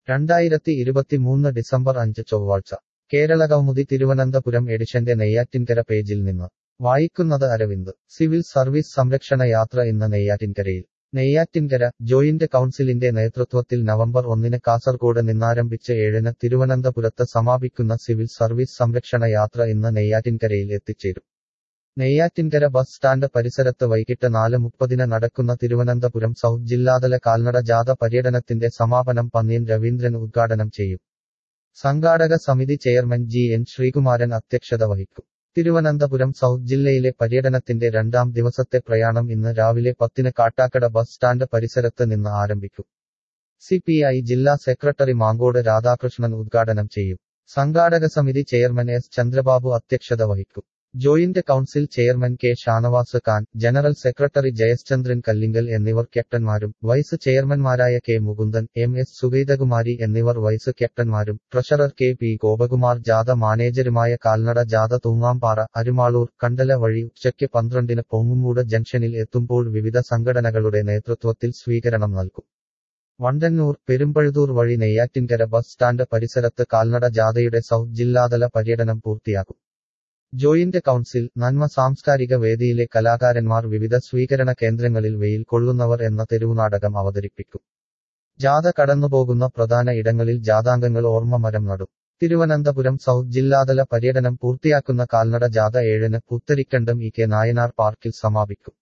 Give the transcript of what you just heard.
രണ്ടായിരത്തി ഇരുപത്തിമൂന്ന് ഡിസംബർ അഞ്ച് ചൊവ്വാഴ്ച കേരള കൗമുദി തിരുവനന്തപുരം എഡിഷന്റെ നെയ്യാറ്റിൻകര പേജിൽ നിന്ന് വായിക്കുന്നത് അരവിന്ദ് സിവിൽ സർവീസ് സംരക്ഷണ യാത്ര ഇന്ന് നെയ്യാറ്റിൻകരയിൽ നെയ്യാറ്റിൻകര ജോയിന്റ് കൗൺസിലിന്റെ നേതൃത്വത്തിൽ നവംബർ ഒന്നിന് കാസർഗോഡ് നിന്നാരംഭിച്ച് ഏഴിന് തിരുവനന്തപുരത്ത് സമാപിക്കുന്ന സിവിൽ സർവീസ് സംരക്ഷണ യാത്ര ഇന്ന് നെയ്യാറ്റിൻകരയിൽ എത്തിച്ചേരും നെയ്യാറ്റിൻകര ബസ് സ്റ്റാൻഡ് പരിസരത്ത് വൈകിട്ട് നാല് മുപ്പതിന് നടക്കുന്ന തിരുവനന്തപുരം സൗത്ത് ജില്ലാതല കാൽനട ജാഥ പര്യടനത്തിന്റെ സമാപനം പന്നിയൻ രവീന്ദ്രൻ ഉദ്ഘാടനം ചെയ്യും സംഘാടക സമിതി ചെയർമാൻ ജി എൻ ശ്രീകുമാരൻ അധ്യക്ഷത വഹിക്കും തിരുവനന്തപുരം സൗത്ത് ജില്ലയിലെ പര്യടനത്തിന്റെ രണ്ടാം ദിവസത്തെ പ്രയാണം ഇന്ന് രാവിലെ പത്തിന് കാട്ടാക്കട ബസ് സ്റ്റാൻഡ് പരിസരത്ത് നിന്ന് ആരംഭിക്കും സി ജില്ലാ സെക്രട്ടറി മാങ്കോട് രാധാകൃഷ്ണൻ ഉദ്ഘാടനം ചെയ്യും സംഘാടക സമിതി ചെയർമാൻ എസ് ചന്ദ്രബാബു അധ്യക്ഷത വഹിക്കും joint council chairman K Shanavas Khan general secretary Jayachandran Kallingal എന്നിവർ ക്യാപ്റ്റന്മാരും വൈസ് ചെയർമാൻമാരായ K Mukundan M S Sugeethakumari എന്നിവർ വൈസ് ക്യാപ്റ്റന്മാരും ട്രഷറർ കെ പി ഗോപകുമാർ ജാഥ മാനേജരുമായ കാൽനട ജാഥ തൂങ്ങാംപാറ അരുമാളൂർ കണ്ടല വഴി ഉച്ചയ്ക്ക് പന്ത്രണ്ടിന് പൊങ്ങുമൂട് ജംഗ്ഷനിൽ എത്തുമ്പോൾ വിവിധ സംഘടനകളുടെ നേതൃത്വത്തിൽ സ്വീകരണം നൽകും വണ്ടന്നൂർ പെരുമ്പഴുതൂർ വഴി നെയ്യാറ്റിൻകര ബസ് സ്റ്റാൻഡ് പരിസരത്ത് കാൽനട ജാഥയുടെ സൗത്ത് ജില്ലാതല പര്യടനം പൂർത്തിയാകും ജോയിന്റ് കൌൺസിൽ നന്മ സാംസ്കാരിക വേദിയിലെ കലാകാരന്മാർ വിവിധ സ്വീകരണ കേന്ദ്രങ്ങളിൽ വെയിൽ കൊള്ളുന്നവർ എന്ന തെരുവുനാടകം അവതരിപ്പിക്കും ജാഥ കടന്നുപോകുന്ന പ്രധാന ഇടങ്ങളിൽ ജാഥാംഗങ്ങൾ ഓർമ്മ മരം നടും തിരുവനന്തപുരം സൗത്ത് ജില്ലാതല പര്യടനം പൂർത്തിയാക്കുന്ന കാൽനട ജാഥ ഏഴിന് പുത്തരിക്കണ്ടം ഇ കെ നായനാർ പാർക്കിൽ സമാപിക്കും